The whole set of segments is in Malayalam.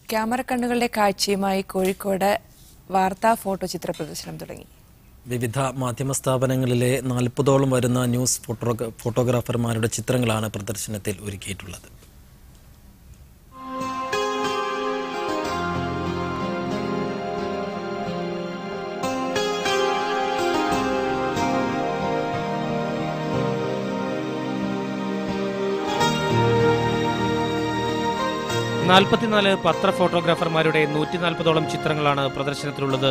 ക്യാമറ കണ്ണുകളുടെ കാഴ്ചയുമായി കോഴിക്കോട് വാർത്താ ഫോട്ടോ ചിത്ര പ്രദർശനം തുടങ്ങി വിവിധ മാധ്യമ സ്ഥാപനങ്ങളിലെ നാൽപ്പതോളം വരുന്ന ന്യൂസ് ഫോട്ടോ ഫോട്ടോഗ്രാഫർമാരുടെ ചിത്രങ്ങളാണ് പ്രദർശനത്തിൽ ഒരുക്കിയിട്ടുള്ളത് നാൽപ്പത്തിനാല് പത്ര ഫോട്ടോഗ്രാഫർമാരുടെ നൂറ്റി നാൽപ്പതോളം ചിത്രങ്ങളാണ് പ്രദർശനത്തിലുള്ളത്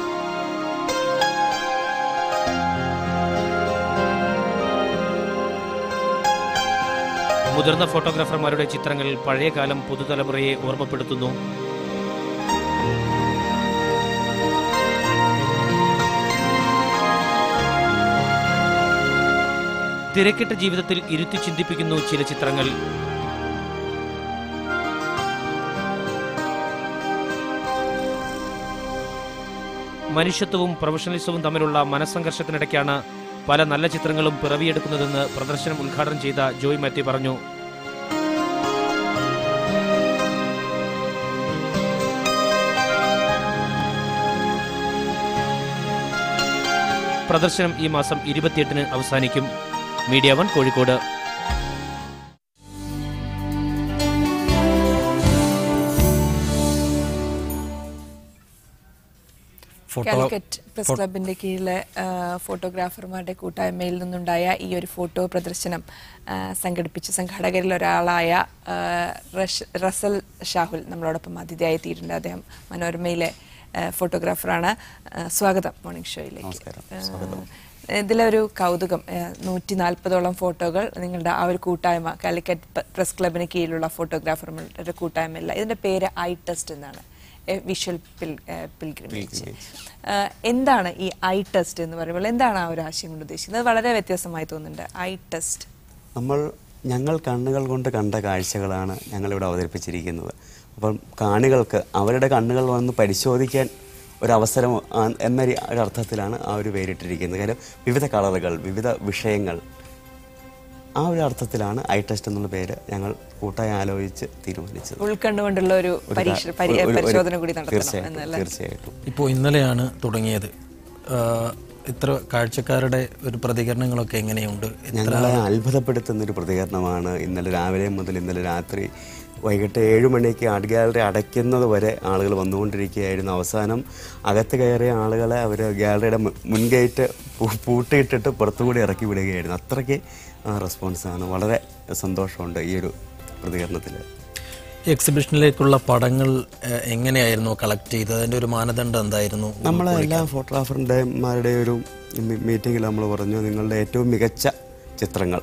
മുതിർന്ന ഫോട്ടോഗ്രാഫർമാരുടെ ചിത്രങ്ങൾ പഴയകാലം പുതുതലമുറയെ ഓർമ്മപ്പെടുത്തുന്നു തിരക്കിട്ട ജീവിതത്തിൽ ഇരുത്തി ചിന്തിപ്പിക്കുന്നു ചില ചിത്രങ്ങൾ മനുഷ്യത്വവും പ്രൊഫഷണലിസവും തമ്മിലുള്ള മനസ്സംഘർഷത്തിനിടയ്ക്കാണ് പല നല്ല ചിത്രങ്ങളും പിറവിയെടുക്കുന്നതെന്ന് പ്രദർശനം ഉദ്ഘാടനം ചെയ്ത ജോയ് മാത്യു പറഞ്ഞു പ്രദർശനം ഈ മാസം ഇരുപത്തിയെട്ടിന് അവസാനിക്കും media one Kozhikode photo Calicut press ക്ലബിന്റെ കീഴിലെ ആ, ഫോട്ടോഗ്രാഫർമാരുടെ കൂട്ടായ്മയിൽ നിന്നുണ്ടായ ഈ ഒരു ഫോട്ടോ പ്രദർശനം ആ, സംഘടിപ്പിച്ച സംഘാടകരിൽ ഒരാളായ ആ, റഷ്- റസൽ ഷാഹുൽ നമ്മളോടൊപ്പം അതിഥിയായി എത്തിയിട്ടുണ്ട് അദ്ദേഹം മനോരമയിലെ ആ, ഫോട്ടോഗ്രാഫറാണ് ആ, സ്വാഗതം മോർണിംഗ് ഷോയിലേക്ക് ആ, ഇതിലൊരു കൗതുകം നൂറ്റി നാൽപ്പതോളം ഫോട്ടോകൾ നിങ്ങളുടെ ആ ഒരു കൂട്ടായ്മ കാലിക്കറ്റ് പ- പ്രസ് ക്ലബിന് കീഴിലുള്ള ഫോട്ടോഗ്രാഫർമാരുടെ കൂട്ടായ്മയല്ല ഇതിന്റെ പേര് ഐ ടെസ്റ്റ് എന്നാണ് വിഷ്വൽ പിൽഗ്രിമേജ് എന്താണ് ഈ ഐ ടെസ്റ്റ് എന്ന് പറയുമ്പോൾ എന്താണ് ആ ഒരു ആശയം കൊണ്ട് ഉദ്ദേശിക്കുന്നത് അത് വളരെ വ്യത്യസ്തമായി തോന്നുന്നുണ്ട് ഐ ടെസ്റ്റ് നമ്മൾ ഞങ്ങൾ കണ്ണുകൾ കൊണ്ട് കണ്ട കാഴ്ചകളാണ് ഞങ്ങളിവിടെ അവതരിപ്പിച്ചിരിക്കുന്നത് അപ്പം കാണികൾക്ക് അവരുടെ കണ്ണുകൾ വന്ന് പരിശോധിക്കാൻ ഒരവസരം ആ- എന്ന രീ- ഒരു അർത്ഥത്തിലാണ് ആ ഒരു പേരിട്ടിരിക്കുന്നത് കാര്യം വിവിധ കളറുകൾ വിവിധ വിഷയങ്ങൾ ആ ഒരു അർത്ഥത്തിലാണ് ഐ ടെസ്റ്റ് എന്നുള്ള പേര് ഞങ്ങൾ കൂട്ടായി ആലോചിച്ച് തീരുമാനിച്ചത് ഉൾക്കണ്ടുകൊണ്ടുള്ള ഒരു ഒരു പരീക്ഷ കാ- പരി- ഒരു- ഒരു- പരിശോധന കൂടി നടത്തണം തീർച്ചയായിട്ടും എന്നല്ലേ തീർച്ചയായിട്ടും ഇപ്പോൾ ഇന്നലെയാണ് തുടങ്ങിയത് ആ, ഇത്ര കാഴ്ചക്കാരുടെ ഒരു പ്രതികരണങ്ങളൊക്കെ എങ്ങനെയുണ്ട് എത്ര ഞങ്ങളെ അത്ഭുതപ്പെടുത്തുന്ന ഒരു പ്രതികരണമാണ് ഇന്നലെ രാവിലെ മുതൽ ഇന്നലെ രാത്രി വൈകിട്ട് ഏഴ് മണിക്ക് ആർട്ട് ഗാലറി അടയ്ക്കുന്നത് വരെ ആളുകൾ വന്നുകൊണ്ടിരിക്കുകയായിരുന്നു അവസാനം അകത്ത് കയറിയ ആളുകളെ അവർ ഗാലറിയുടെ മു- മുൻഗേറ്റ് പൂ- പൂട്ടിയിട്ടിട്ട് പുറത്തുകൂടി ഇറക്കി വിടുകയായിരുന്നു അത്രയ്ക്ക് റെസ്പോൺസാണ് വളരെ സന്തോഷമുണ്ട് ഈ ഒരു പ്രതികരണത്തിൽ എക്സിബിഷനിലേക്കുള്ള പടങ്ങൾ ആ, എങ്ങനെയായിരുന്നു കളക്ട് ചെയ്തത് അതിന്റെ ഒരു മാനദണ്ഡം എന്തായിരുന്നു നമ്മളെ എല്ലാ ഫോട്ടോഗ്രാഫറിൻ്റെമാരുടെ ഒരു മീറ്റിങ്ങിൽ നമ്മൾ പറഞ്ഞു നിങ്ങളുടെ ഏറ്റവും മികച്ച ചിത്രങ്ങൾ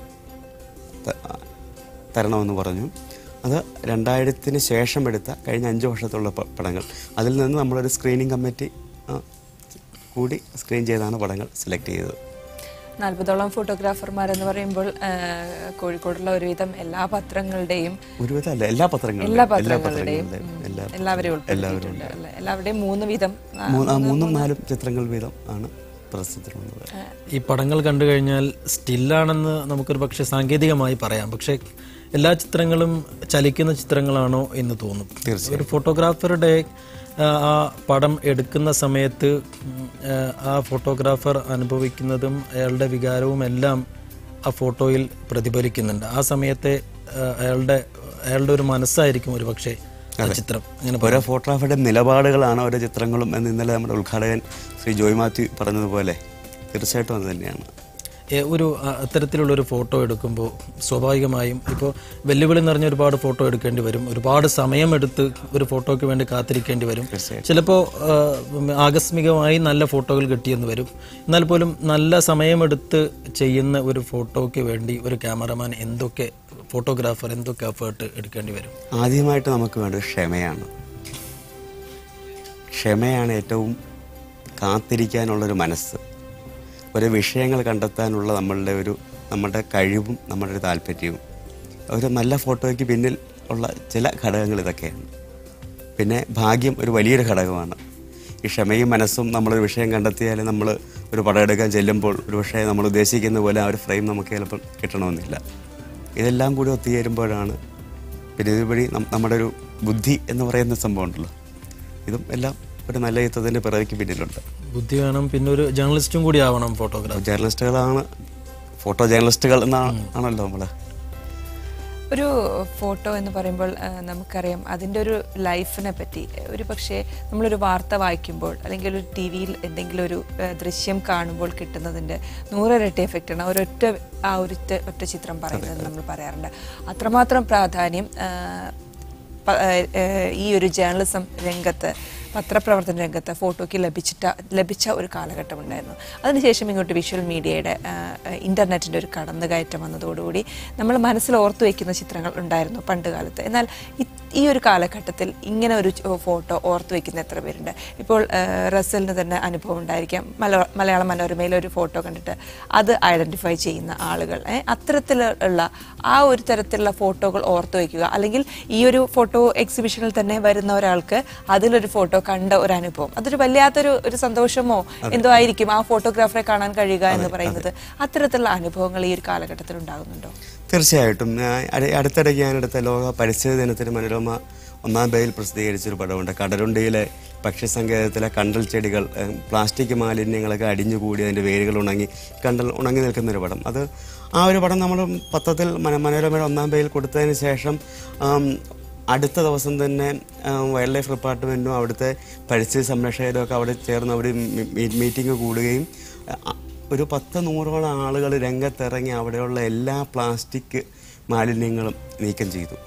ത- തരണമെന്ന് പറഞ്ഞു അത് രണ്ടായിരത്തിന് ശേഷം എടുത്ത കഴിഞ്ഞ അഞ്ച് വർഷത്തുള്ള പ- പടങ്ങൾ അതിൽ നിന്ന് നമ്മളൊരു സ്ക്രീനിങ് കമ്മിറ്റി ആ, കൂടി സ്ക്രീൻ ചെയ്താണ് പടങ്ങൾ സെലക്ട് ചെയ്തത് നാൽപ്പതോളം ഫോട്ടോഗ്രാഫർമാർ എന്ന് പറയുമ്പോൾ ആ, കോഴിക്കോടുള്ള ഒരുവിധം എല്ലാ പത്രങ്ങളുടെയും ഒരുവിധം അല്ല എല്ലാ പത്രങ്ങളും എല്ലാ പത്രങ്ങളുടെയും ഉം, എല്ലാ എല്ലാവരെയും ഉൾപ്പെടുത്തിയിട്ടുണ്ട് അല്ലേ? എല്ലാവരുടെയും മൂന്ന് വീതം ആ, മൂന്ന്- ആ, മൂന്നും നാലും ചിത്രങ്ങൾ വീതം ആണ് പ്രദർശനത്തിലുള്ളത് ഈ പടങ്ങൾ കണ്ടു കഴിഞ്ഞാൽ സ്റ്റില്ലാണെന്ന് നമുക്കൊരു പക്ഷേ സാങ്കേതികമായി പറയാം പക്ഷേ എല്ലാ ചിത്രങ്ങളും ചലിക്കുന്ന ചിത്രങ്ങളാണോ എന്ന് തോന്നും ഒരു ഫോട്ടോഗ്രാഫറുടെ ആ, ആ പടം എടുക്കുന്ന സമയത്ത് ഉം, ആ, ആ ഫോട്ടോഗ്രാഫർ അനുഭവിക്കുന്നതും അയാളുടെ വികാരവും എല്ലാം ആ ഫോട്ടോയിൽ പ്രതിഫലിക്കുന്നുണ്ട് ആ സമയത്തെ ആ, അയാളുടെ അയാളുടെ ഒരു മനസ്സായിരിക്കും ഒരു പക്ഷേ ആ ചിത്രം അങ്ങനെ ഓരോ ഫോട്ടോഗ്രാഫറുടെ നിലപാടുകളാണ് ഓരോ ചിത്രങ്ങളും എന്ന് ഇന്നലെ നമ്മുടെ ഉദ്ഘാടകൻ ശ്രീ ജോയ് മാത്യു പറഞ്ഞതുപോലെ തീർച്ചയായിട്ടും അത് തന്നെയാണ് ഏ, ഒരു അ- അത്തരത്തിലുള്ള ഒരു ഫോട്ടോ എടുക്കുമ്പോൾ സ്വാഭാവികമായും ഇപ്പോൾ വെല്ലുവിളി നിറഞ്ഞ ഒരുപാട് ഫോട്ടോ എടുക്കേണ്ടി വരും ഒരുപാട് സമയമെടുത്ത് ഒരു ഫോട്ടോയ്ക്ക് വേണ്ടി കാത്തിരിക്കേണ്ടി വരും ചിലപ്പോൾ ആകസ്മികമായി നല്ല ഫോട്ടോകൾ കിട്ടിയെന്ന് വരും എന്നാൽ പോലും നല്ല സമയമെടുത്ത് ചെയ്യുന്ന ഒരു ഫോട്ടോയ്ക്ക് വേണ്ടി ഒരു ക്യാമറമാൻ എന്തൊക്കെ ഫോട്ടോഗ്രാഫർ എന്തൊക്കെ എഫേർട്ട് എടുക്കേണ്ടി വരും ആദ്യമായിട്ട് നമുക്ക് വേണ്ടത് ക്ഷമയാണ് ക്ഷമയാണ് ഏറ്റവും കാത്തിരിക്കാനുള്ളൊരു മനസ്സ് ഒരു വിഷയങ്ങൾ കണ്ടെത്താനുള്ള നമ്മളുടെ ഒരു നമ്മുടെ കഴിവും നമ്മുടെ ഒരു താല്പര്യവും ഒരു നല്ല ഫോട്ടോയ്ക്ക് പിന്നിൽ ഉള്ള ചില ഘടകങ്ങൾ ഇതൊക്കെയാണ് പിന്നെ ഭാഗ്യം ഒരു വലിയൊരു ഘടകമാണ് ഈ ക്ഷമയും മനസ്സും നമ്മളൊരു വിഷയം കണ്ടെത്തിയാൽ നമ്മൾ ഒരു പടം എടുക്കാൻ ചെല്ലുമ്പോൾ ഒരു പക്ഷേ നമ്മൾ ഉദ്ദേശിക്കുന്ന പോലെ ആ ഒരു ഫ്രെയിം നമുക്ക് ചിലപ്പോൾ കിട്ടണമെന്നില്ല ഇതെല്ലാം കൂടി ഒത്തുചേരുമ്പോഴാണ് പിന്നെ ഇതുവഴി നം- നമ്മുടെ ഒരു ബുദ്ധി എന്ന് പറയുന്ന സംഭവം ഉണ്ടല്ലോ ഇതും എല്ലാം ഒരു നല്ല യുദ്ധത്തിൻ്റെ പിറവിക്ക് പിന്നിലുണ്ട് ബുദ്ധി വേണം പിന്നെ ഒരു ജേർണലിസ്റ്റും കൂടി ആവണം ഫോട്ടോഗ്രാഫർ ജേർണലിസ്റ്റുകളാണ് ഫോട്ടോ ജേർണലിസ്റ്റുകൾ എന്നാണ് ആണല്ലോ നമ്മൾ ഒരു ഫോട്ടോ എന്ന് പറയുമ്പോൾ ആ, നമുക്കറിയാം അതിൻ്റെ ഒരു ലൈഫിനെ പറ്റി ഒരു പക്ഷേ നമ്മളൊരു വാർത്ത വായിക്കുമ്പോൾ അല്ലെങ്കിൽ ഒരു ടി വിയിൽ എന്തെങ്കിലും ഒരു ആ, ദൃശ്യം കാണുമ്പോൾ കിട്ടുന്നതിൻ്റെ നൂറിരട്ടി എഫക്റ്റാണ് ഒരൊറ്റ ആ ഒരു ഒറ്റ- ഒറ്റ ചിത്രം പറയുന്നത് നമ്മൾ പറയാറുണ്ട് അത്രമാത്രം പ്രാധാന്യം ആ, പ- ആ, ആ, ഈ ഒരു ജേർണലിസം രംഗത്ത് പത്രപ്രവർത്തന രംഗത്ത് ഫോട്ടോയ്ക്ക് ലഭിച്ചിട്ട ലഭിച്ച ഒരു കാലഘട്ടം ഉണ്ടായിരുന്നു അതിനുശേഷം ഇങ്ങോട്ട് വിഷ്വൽ മീഡിയയുടെ ഇൻ്റർനെറ്റിൻ്റെ ഒരു കടന്നുകയറ്റം വന്നതോടുകൂടി നമ്മൾ മനസ്സിൽ ഓർത്തു വയ്ക്കുന്ന ചിത്രങ്ങൾ ഉണ്ടായിരുന്നു പണ്ട് കാലത്ത് എന്നാൽ ഇ- ഈ ഒരു കാലഘട്ടത്തിൽ ഇങ്ങനെ ഒരു ച- ഫോട്ടോ ഓർത്തു വയ്ക്കുന്ന എത്ര പേരുണ്ട് ഇപ്പോൾ ആ, റസലിന് തന്നെ അനുഭവം ഉണ്ടായിരിക്കാം മലയാള മലയാള മനോരമയിലെ ഒരു ഫോട്ടോ കണ്ടിട്ട് അത് ഐഡൻറ്റിഫൈ ചെയ്യുന്ന ആളുകൾ ഏ, അത്തരത്തിലുള്ള ആ ഒരു തരത്തിലുള്ള ഫോട്ടോകൾ ഓർത്തു വയ്ക്കുക അല്ലെങ്കിൽ ഈ ഒരു ഫോട്ടോ എക്സിബിഷനിൽ തന്നെ വരുന്ന ഒരാൾക്ക് അതിലൊരു ഫോട്ടോ കണ്ട ഒരു അനുഭവം അതൊരു വല്ലാത്തൊരു ഒരു സന്തോഷമോ എന്തോ ആയിരിക്കും ആ ഫോട്ടോഗ്രാഫറെ കാണാൻ കഴിയുക എന്ന് പറയുന്നത് അത്തരത്തിലുള്ള അനുഭവങ്ങൾ ഈ ഒരു കാലഘട്ടത്തിൽ ഉണ്ടാകുന്നുണ്ടോ തീർച്ചയായിട്ടും ഞാൻ അടി- അടുത്തിടയ്ക്ക് ഞാനെടുത്ത ലോക പരിസ്ഥിതി ദിനത്തിന് മനോരമ ഒന്നാം പേജിൽ പ്രസിദ്ധീകരിച്ചൊരു പടമുണ്ട് കടലുണ്ടിയിലെ പക്ഷിസങ്കേതത്തിലെ കണ്ടൽ ചെടികൾ ഏഹ്, പ്ലാസ്റ്റിക് മാലിന്യങ്ങളൊക്കെ അടിഞ്ഞുകൂടി അതിൻ്റെ വേരുകൾ ഉണങ്ങി കണ്ടൽ ഉണങ്ങി നിൽക്കുന്നൊരു പടം അത് ആ ഒരു പടം നമ്മൾ പത്രത്തിൽ മന- മനോരമയുടെ ഒന്നാം പേജിൽ കൊടുത്തതിന് ശേഷം ആം, അടുത്ത ദിവസം തന്നെ വൈൽഡ് ലൈഫ് ഡിപ്പാർട്ട്മെൻറ്റും അവിടുത്തെ പരിസ്ഥിതി സംരക്ഷകരും ഒക്കെ അവിടെ ചേർന്ന് അവർ മീറ്റിംഗ് കൂടുകയും അ- ഒരു പത്ത് നൂറോളം ആളുകൾ രംഗത്തിറങ്ങി അവിടെയുള്ള എല്ലാ പ്ലാസ്റ്റിക് മാലിന്യങ്ങളും നീക്കം ചെയ്തു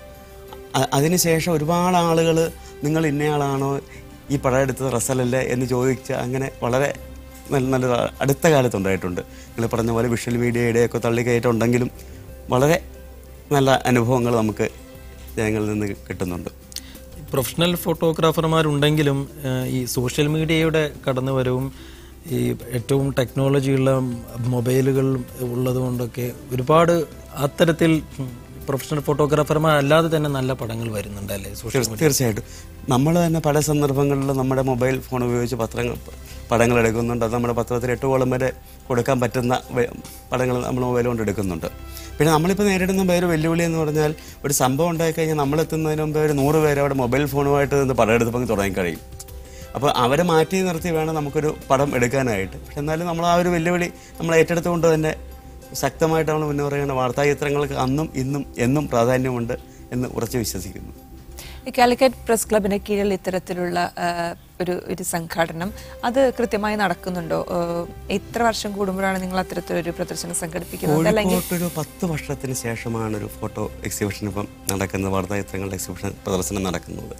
അ- അതിനുശേഷം ഒരുപാട് ആളുകൾ നിങ്ങൾ ഇന്നയാളാണോ ഈ പടം എടുത്തത് റസലല്ലേ എന്ന് ചോദിച്ച് അങ്ങനെ വളരെ നല്ല നല്ല അടുത്ത കാലത്തുണ്ടായിട്ടുണ്ട് നിങ്ങൾ പറഞ്ഞ പോലെ വിഷ്വൽ മീഡിയയുടെയൊക്കെ തള്ളിക്കയറ്റുണ്ടെങ്കിലും വളരെ നല്ല അനുഭവങ്ങൾ നമുക്ക് ജനങ്ങളിൽ നിന്ന് കിട്ടുന്നുണ്ട് പ്രൊഫഷണൽ ഫോട്ടോഗ്രാഫർമാരുണ്ടെങ്കിലും ഏഹ്, ഈ സോഷ്യൽ മീഡിയയുടെ കടന്നുവരവും ഈ ഏറ്റവും ടെക്നോളജിയുള്ള മൊബൈലുകൾ ഉള്ളത് കൊണ്ടൊക്കെ ഒരുപാട് അത്തരത്തിൽ പ്രൊഫഷണൽ ഫോട്ടോഗ്രാഫർമാർ അല്ലാതെ തന്നെ നല്ല പടങ്ങൾ വരുന്നുണ്ട് അല്ലേ സോഷ്യൽ തീർച്ച- തീർച്ചയായിട്ടും നമ്മൾ തന്നെ പല സന്ദർഭങ്ങളിലും നമ്മുടെ മൊബൈൽ ഫോൺ ഉപയോഗിച്ച് പത്രങ്ങൾ പടങ്ങൾ എടുക്കുന്നുണ്ട് അത് നമ്മുടെ പത്രത്തിൽ എട്ട് കോളം വരെ കൊടുക്കാൻ പറ്റുന്ന വെ- പടങ്ങൾ നമ്മൾ മൊബൈൽ കൊണ്ട് എടുക്കുന്നുണ്ട് പിന്നെ നമ്മളിപ്പോൾ നേരിടുന്ന വേറെ വെല്ലുവിളി എന്ന് പറഞ്ഞാൽ ഒരു സംഭവം ഉണ്ടായിക്കഴിഞ്ഞാൽ നമ്മളെത്തുന്നതിന് മുമ്പ് ഒരു നൂറ് പേര് അവിടെ മൊബൈൽ ഫോണുമായിട്ട് നിന്ന് പടം എടുത്തപ്പോൾ തുടങ്ങി കഴിയും അപ്പോൾ അവരെ മാറ്റി നിർത്തി വേണം നമുക്കൊരു പടം എടുക്കാനായിട്ട് പക്ഷെ എന്നാലും നമ്മൾ ആ ഒരു വെല്ലുവിളി നമ്മൾ ഏറ്റെടുത്തുകൊണ്ട് തന്നെ ശക്തമായിട്ട് നമ്മൾ മുന്നേ പറയുന്ന വാർത്താ ചിത്രങ്ങൾക്ക് അന്നും ഇന്നും എന്നും പ്രാധാന്യമുണ്ട് എന്ന് ഉറച്ചു വിശ്വസിക്കുന്നു ഈ കാലിക്കറ്റ് പ്രസ് ക്ലബിന് കീഴിൽ ഇത്തരത്തിലുള്ള ആ, ഒരു ഒരു സംഘാടനം അത് കൃത്യമായി നടക്കുന്നുണ്ടോ ആ, എത്ര വർഷം കൂടുമ്പോഴാണ് നിങ്ങൾ അത്തരത്തിലൊരു പ്രദർശനം സംഘടിപ്പിക്കുന്നത് അല്ലെങ്കിൽ കോഴിക്കോട്ട് ഒരു പത്ത് വർഷത്തിന് ശേഷമാണ് ഒരു ഫോട്ടോ എക്സിബിഷൻ ഇപ്പം നടക്കുന്നത് വാർത്താ ചിത്രങ്ങളുടെ എക്സിബിഷൻ പ്രദർശനം നടക്കുന്നത്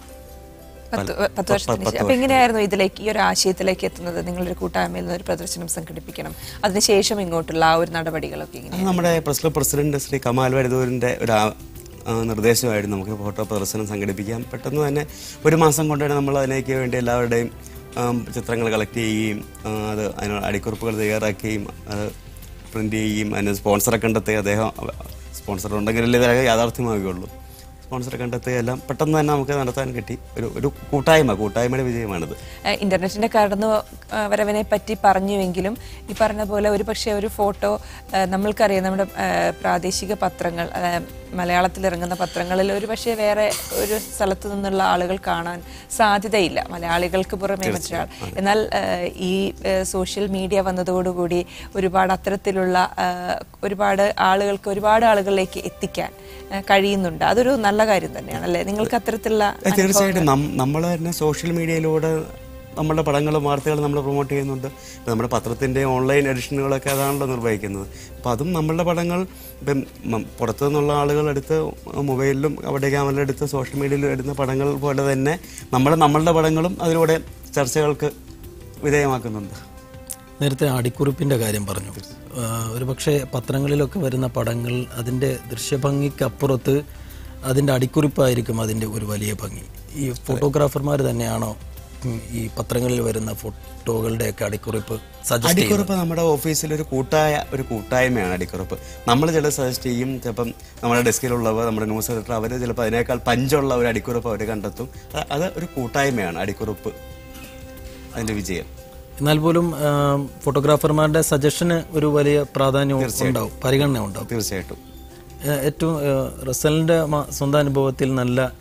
പത്ത് പല- പത്ത് വർഷത്തിന് പത്ത് ശേഷം അപ്പൊ എങ്ങനെയായിരുന്നു ഇതിലേക്ക് ഈ ഒരു ആശയത്തിലേക്ക് എത്തുന്നത് നിങ്ങളൊരു കൂട്ടായ്മയിൽ നിന്ന് ഒരു പ്രദർശനം സംഘടിപ്പിക്കണം അതിനുശേഷം ഇങ്ങോട്ടുള്ള ആ ഒരു നടപടികളൊക്കെ ഇങ്ങനെ അത് നമ്മുടെ press club president Shri Kamal വരദൂരിൻ്റെ ഒരു ആ- ആ നിർദ്ദേശമായിരുന്നു നമുക്ക് ഫോട്ടോ പ്രദർശനം സംഘടിപ്പിക്കാം പെട്ടെന്ന് തന്നെ ഒരു മാസം കൊണ്ട് തന്നെ നമ്മൾ അതിലേക്ക് വേണ്ടി എല്ലാവരുടെയും ആം, ചിത്രങ്ങൾ കളക്ട് ചെയ്യുകയും ആ, അത് അതിന് അടിക്കുറിപ്പുകൾ തയ്യാറാക്കുകയും അത് പ്രിന്റ് ചെയ്യുകയും അതിന് സ്പോൺസറെ കണ്ടെത്തി അദ്ദേഹം സ്പോൺസർ ഉണ്ടെങ്കിലല്ലേ ഇത് യാഥാർത്ഥ്യമാവുകയുള്ളൂ സ്പോൺസറെ കണ്ടെത്തുക എല്ലാം പെട്ടെന്ന് തന്നെ നമുക്ക് നടത്താൻ കിട്ടി ഒരു ഒരു കൂട്ടായ്മ കൂട്ടായ്മയുടെ വിജയമാണിത് ഏഹ് ഇന്റർനെറ്റിന്റെ കടന്നു ആ, വരവിനെ പറ്റി പറഞ്ഞുവെങ്കിലും ഈ പറഞ്ഞ പോലെ ഒരു പക്ഷേ ഒരു ഫോട്ടോ ഏഹ് നമ്മൾക്കറിയാം നമ്മുടെ ഏഹ് പ്രാദേശിക പത്രങ്ങൾ ഏഹ് മലയാളത്തിൽ ഇറങ്ങുന്ന പത്രങ്ങളിൽ ഒരു പക്ഷേ വേറെ ഒരു സ്ഥലത്തു നിന്നുള്ള ആളുകൾ കാണാൻ സാധ്യതയില്ല മലയാളികൾക്ക് പുറമേ മറ്റൊരാൾ എന്നാൽ ഏഹ് ഈ ഏഹ് സോഷ്യൽ മീഡിയ വന്നതോടുകൂടി ഒരുപാട് അത്തരത്തിലുള്ള ഏഹ് ഒരുപാട് ആളുകൾക്ക് ഒരുപാട് ആളുകളിലേക്ക് എത്തിക്കാൻ ഏഹ് കഴിയുന്നുണ്ട് അതൊരു നല്ല കാര്യം തന്നെയാണ് അല്ലേ നിങ്ങൾക്ക് അത്തരത്തിലുള്ള ഏ, തീർച്ചയായിട്ടും നമ്മൾ തന്നെ സോഷ്യൽ മീഡിയയിലൂടെ നമ്മുടെ പടങ്ങളും വാർത്തകളും നമ്മൾ പ്രൊമോട്ട് ചെയ്യുന്നുണ്ട് ഇപ്പം നമ്മുടെ പത്രത്തിൻ്റെ ഓൺലൈൻ എഡിഷനുകളൊക്കെ അതാണല്ലോ നിർവഹിക്കുന്നത് അപ്പോൾ അതും നമ്മളുടെ പടങ്ങൾ ഇപ്പം മ- പുറത്തു നിന്നുള്ള ആളുകൾ എടുത്ത് മൊബൈലിലും അവിടെ ക്യാമറ എടുത്ത് സോഷ്യൽ മീഡിയയിലും എടുക്കുന്ന പടങ്ങൾ പോലെ തന്നെ നമ്മൾ നമ്മളുടെ പടങ്ങളും അതിലൂടെ ചർച്ചകൾക്ക് വിധേയമാക്കുന്നുണ്ട് നേരത്തെ അടിക്കുറിപ്പിന്റെ കാര്യം പറഞ്ഞു ആഹ് ഒരുപക്ഷെ പത്രങ്ങളിലൊക്കെ വരുന്ന പടങ്ങൾ അതിന്റെ ദൃശ്യഭംഗിക്കപ്പുറത്ത് അതിന്റെ അടിക്കുറിപ്പായിരിക്കും അതിന്റെ ഒരു വലിയ ഭംഗി ഈ ഫോട്ടോഗ്രാഫർമാർ തന്നെയാണോ ഉം, ഈ പത്രങ്ങളിൽ വരുന്ന ഫോട്ടോകളുടെയൊക്കെ അടിക്കുറിപ്പ് സജസ്റ്റ് ചെയ്യുന്നത് അടിക്കുറിപ്പ് നമ്മുടെ ഓഫീസിൽ ഒരു കൂട്ടായ ഒരു കൂട്ടായ്മയാണ് അടിക്കുറിപ്പ് നമ്മൾ ചില സജസ്റ്റ് ചെയ്യും ചിലപ്പം നമ്മുടെ ഡെസ്കിലുള്ളവർ നമ്മുടെ ന്യൂസ് എഡിറ്റർ അവർ ചിലപ്പോൾ അതിനേക്കാൾ പഞ്ചുള്ള ഒരു അടിക്കുറിപ്പ് അവർ കണ്ടെത്തും അത് അത് ഒരു കൂട്ടായ്മയാണ് അടിക്കുറിപ്പ് അതിൻ്റെ വിജയം എന്നാൽ പോലും ആഹ് ഫോട്ടോഗ്രാഫർമാരുടെ സജഷന് ഒരു വലിയ പ്രാധാന്യം ഉണ്ടാവും പരിഗണന ഉണ്ടാവും തീർച്ചയായിട്ടും ഏഹ് ഏറ്റവും ഏഹ് റസലിന്റെ മ- സ്വന്തം അനുഭവത്തിൽ നല്ല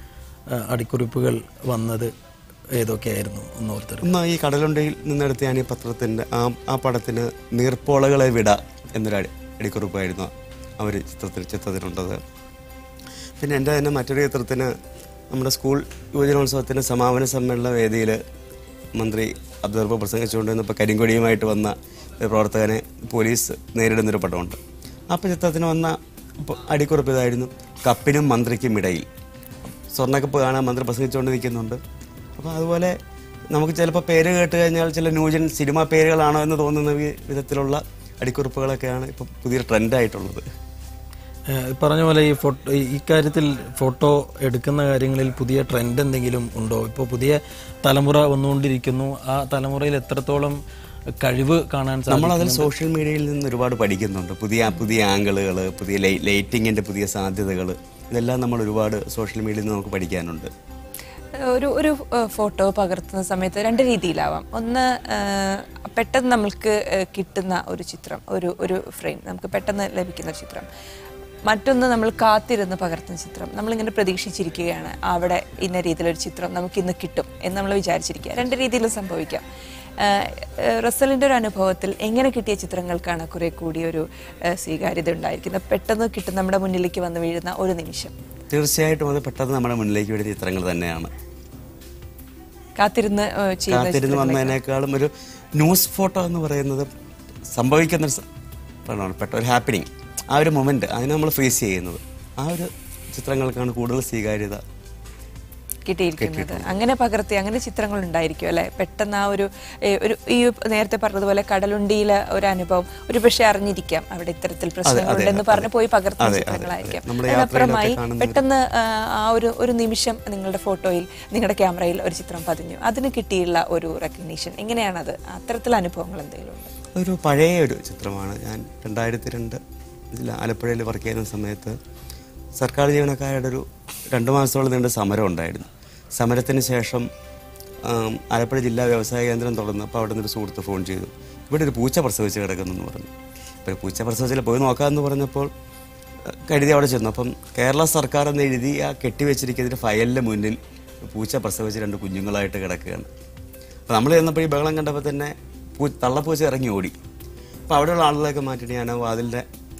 ആ, അടിക്കുറിപ്പുകൾ വന്നത് ഏതൊക്കെയായിരുന്നു ഒന്ന് ഓർത്തരും ഒന്ന് ഈ കടലുണ്ടയിൽ നിന്നെടുത്ത് ഞാൻ ഈ പത്രത്തിൻ്റെ ആ ആ പടത്തിന് നീർപ്പോളകളെ വിട എന്നൊരു അടി അടിക്കുറിപ്പായിരുന്നു അവർ ചിത്രത്തിൽ ചിത്രത്തിലുണ്ടത് പിന്നെ എൻ്റെ തന്നെ മറ്റൊരു ചിത്രത്തിന് നമ്മുടെ സ്കൂൾ യുവജനോത്സവത്തിൻ്റെ സമാപന സമ്മേളന വേദിയിൽ മന്ത്രി അബ്ദുറപ്പ് പ്രസംഗിച്ചുകൊണ്ട് വന്നപ്പോൾ കരിങ്കൊടിയുമായിട്ട് വന്ന ഒരു പ്രവർത്തകനെ പോലീസ് നേരിടുന്നൊരു പടമുണ്ട് അപ്പോൾ ചിത്രത്തിന് വന്ന പ- അടിക്കുറിപ്പ് ഇതായിരുന്നു കപ്പിനും മന്ത്രിക്കും ഇടയിൽ സ്വർണ്ണക്കപ്പ് കാണാൻ മന്ത്രി പ്രസംഗിച്ചുകൊണ്ട് നിൽക്കുന്നുണ്ട് അപ്പോൾ അതുപോലെ നമുക്ക് ചിലപ്പോൾ പേര് കേട്ട് കഴിഞ്ഞാൽ ചില ന്യൂജൻ സിനിമ പേരുകളാണോ എന്ന് തോന്നുന്ന വി- വിധത്തിലുള്ള അടിക്കുറിപ്പുകളൊക്കെയാണ് ഇപ്പോൾ പുതിയ ട്രെൻഡായിട്ടുള്ളത് ഏഹ് പറഞ്ഞ പോലെ ഈ ഫോട്ടോ ഇക്കാര്യത്തിൽ ഫോട്ടോ എടുക്കുന്ന കാര്യങ്ങളിൽ പുതിയ ട്രെൻഡ് എന്തെങ്കിലും ഉണ്ടോ ഇപ്പോൾ പുതിയ തലമുറ വന്നുകൊണ്ടിരിക്കുന്നു ആ തലമുറയിൽ എത്രത്തോളം കഴിവ് കാണാൻ നമ്മൾ സാധിക്കും അതിൽ സോഷ്യൽ മീഡിയയിൽ നിന്ന് ഒരുപാട് പഠിക്കുന്നുണ്ട് പുതിയ പുതിയ ആംഗിളുകൾ പുതിയ ലൈ ലൈറ്റിങ്ങിൻ്റെ പുതിയ സാധ്യതകൾ ഇതെല്ലാം നമ്മൾ ഒരുപാട് സോഷ്യൽ മീഡിയയിൽ നിന്ന് നമുക്ക് പഠിക്കാനുണ്ട് ഒരു ഒരു ഏഹ്, ഫോട്ടോ പകർത്തുന്ന സമയത്ത് രണ്ട് രീതിയിലാവാം ഒന്ന് ഏഹ്, പെട്ടെന്ന് നമ്മൾക്ക് ഏഹ്, കിട്ടുന്ന ഒരു ചിത്രം ഒരു ഒരു ഫ്രെയിം നമുക്ക് പെട്ടെന്ന് ലഭിക്കുന്ന ഒരു ചിത്രം മറ്റൊന്ന് നമ്മൾ കാത്തിരുന്ന് പകർത്തുന്ന ചിത്രം നമ്മളിങ്ങനെ പ്രതീക്ഷിച്ചിരിക്കുകയാണ് അവിടെ ഇന്ന രീതിയിലൊരു ചിത്രം നമുക്ക് ഇന്ന് കിട്ടും എന്ന് നമ്മൾ വിചാരിച്ചിരിക്കുക രണ്ട് രീതിയിലും സംഭവിക്കാം ഏഹ്, ഏഹ്, റസലിൻ്റെ ഒരു അനുഭവത്തിൽ എങ്ങനെ കിട്ടിയ ചിത്രങ്ങൾക്കാണ് കുറെ കൂടി ഒരു ഏഹ്, സ്വീകാര്യത ഉണ്ടായിരിക്കുന്നത് പെട്ടെന്ന് കിട്ടും നമ്മുടെ മുന്നിലേക്ക് വന്ന് വീഴുന്ന ഒരു നിമിഷം തീർച്ചയായിട്ടും അത് പെട്ടെന്ന് നമ്മുടെ മുന്നിലേക്ക് വരുന്ന ചിത്രങ്ങൾ തന്നെയാണ് കാത്തിരുന്ന് ഏഹ്, ചെയ്യുന്ന കാത്തിരുന്ന് വന്നതിനേക്കാളും ഒരു ന്യൂസ് ഫോട്ടോ എന്ന് പറയുന്നത് സംഭവിക്കുന്ന ഒരു സ- പടമാണ് പെട്ട ഒരു ഹാപ്പനിങ് ആ ഒരു മൊമെന്റ് അതിനെ നമ്മൾ ഫേസ് ചെയ്യുന്നത് ആ ഒരു ചിത്രങ്ങൾക്കാണ് കൂടുതൽ സ്വീകാര്യത കിട്ടിയിരിക്കുന്നത് അങ്ങനെ പകർത്തി അങ്ങനെ ചിത്രങ്ങൾ ഉണ്ടായിരിക്കും അല്ലെ പെട്ടെന്ന് ആ ഒരു ഏ, ഒരു ഈ നേരത്തെ പറഞ്ഞതുപോലെ കടലുണ്ടിയിലെ ഒരു അനുഭവം ഒരു പക്ഷേ അറിഞ്ഞിരിക്കാം അവിടെ ഇത്തരത്തിൽ പ്രശ്നങ്ങളുണ്ടെന്ന് പറഞ്ഞ് പോയി പകർത്തുന്ന അതെ, അതെ, ചിത്രങ്ങളായിരിക്കാം അതെ. നമ്മുടെ യാത്രയിലൊക്കെ അതിനപ്പുറമായി കാണുന്ന ഒരു- പെട്ടെന്ന് ആ, ആ ഒരു ഒരു നിമിഷം നിങ്ങളുടെ ഫോട്ടോയിൽ നിങ്ങളുടെ ക്യാമറയിൽ ഒരു ചിത്രം പതിഞ്ഞു അതിന് കിട്ടിയുള്ള ഒരു റെക്കഗ്നീഷൻ എങ്ങനെയാണത് അത്തരത്തിലുള്ള അനുഭവങ്ങൾ എന്തെങ്കിലും ഉണ്ട് ഒരു പഴയ ഒരു ചിത്രമാണ് ഞാൻ രണ്ടായിരത്തി രണ്ട് ഇതിൽ ആലപ്പുഴയിൽ വർക്ക് ചെയ്യുന്ന സമയത്ത് സർക്കാർ ജീവനക്കാരുടെ ഒരു രണ്ട് മാസത്തോളം നീണ്ട സമരം ഉണ്ടായിരുന്നു സമരത്തിന് ശേഷം ആം, ആലപ്പുഴ ജില്ലാ വ്യവസായ കേന്ദ്രം തുറന്നപ്പോൾ അവിടെ നിന്നൊരു സുഹൃത്ത് ഫോൺ ചെയ്തു ഇവിടെ ഒരു പൂച്ച പ്രസവിച്ച് കിടക്കുന്നെന്ന് പറഞ്ഞു അപ്പോൾ പൂച്ച പ്രസവിച്ചില്ല പോയി നോക്കാമെന്ന് പറഞ്ഞപ്പോൾ അഹ്, കരുതി അവിടെ ചെന്നു അപ്പം കേരള സർക്കാർ എന്ന് എഴുതി ആ കെട്ടിവെച്ചിരിക്കുന്നതിൻ്റെ ഫയലിൻ്റെ മുന്നിൽ പൂച്ച പ്രസവിച്ച് രണ്ട് കുഞ്ഞുങ്ങളായിട്ട് കിടക്കുകയാണ് അപ്പോൾ നമ്മൾ ചെന്നപ്പോൾ ഈ ബഹളം കണ്ടപ്പോൾ തന്നെ പൂ തള്ളപ്പൂച്ച ഇറങ്ങി ഓടി അപ്പോൾ അവിടെയുള്ള ആളുകളൊക്കെ മാറ്റിയിട്ട് ഞാൻ ആ വാതിലിൻ്റെ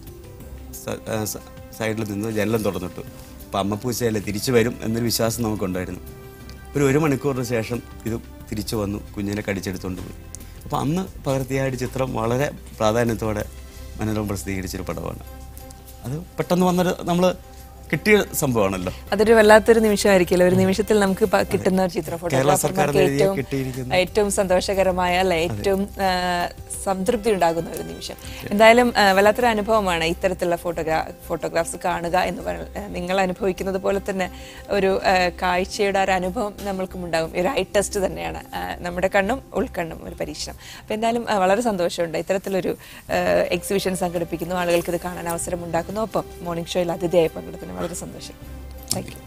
സ- ആ സ- സൈഡിൽ നിന്ന് ജനലം തുറന്നിട്ടു അപ്പോൾ അമ്മപ്പൂച്ചയല്ലേ തിരിച്ചു വരും എന്നൊരു വിശ്വാസം നമുക്കുണ്ടായിരുന്നു ഒരു ഒരു മണിക്കൂറിന് ശേഷം ഇത് തിരിച്ചു വന്നു കുഞ്ഞിനെ കടിച്ചെടുത്തുകൊണ്ട് പോയി അപ്പോൾ അന്ന് പകർത്തിയ ആ ഒരു ചിത്രം വളരെ പ്രാധാന്യത്തോടെ മനോരമ പ്രസിദ്ധീകരിച്ചൊരു പടമാണ് അത് പെട്ടെന്ന് വന്നൊരു നമ്മൾ കിട്ടിയ സംഭവമാണല്ലോ അതൊരു വല്ലാത്തൊരു നിമിഷമായിരിക്കുമല്ലോ ഒരു നിമിഷത്തിൽ നമുക്ക് പ- കിട്ടുന്ന ഒരു ചിത്ര കേരള സർക്കാർ ഫോട്ടോഗ്രാഫർമാർക്ക് എഴുതിയ ഏറ്റവും കിട്ടിയിരിക്കുന്ന ഏറ്റവും സന്തോഷകരമായ അല്ലെ ഏറ്റവും ആ, സംതൃപ്തി ഉണ്ടാകുന്ന ഒരു നിമിഷം എന്തായാലും ആ, വല്ലാത്തൊരു അനുഭവമാണ് ഇത്തരത്തിലുള്ള ഫോട്ടോഗ്രാ ഫോട്ടോഗ്രാഫ്സ് കാണുക എന്ന് പറയുന്നത് നിങ്ങൾ അനുഭവിക്കുന്നത് പോലെ തന്നെ ഒരു ആ, കാഴ്ചയുടെ ആ ഒരു അനുഭവം നമ്മൾക്കും ഉണ്ടാകും ഒരു ഐ ടെസ്റ്റ് തന്നെയാണ് ആ, നമ്മുടെ കണ്ണും ഉൾക്കണ്ണും ഒരു പരീക്ഷണം അപ്പോൾ എന്തായാലും ആ, വളരെ സന്തോഷമുണ്ട് ഇത്തരത്തിലൊരു എക്സിബിഷൻ സംഘടിപ്പിക്കുന്നു ആളുകൾക്ക് ഇത് കാണാൻ അവസരം ഉണ്ടാക്കുന്നു ഒപ്പം മോർണിംഗ് ഷോയിൽ അതിഥിയായി പങ്കെടുക്കുന്നു വളരെ സന്തോഷം താങ്ക് യു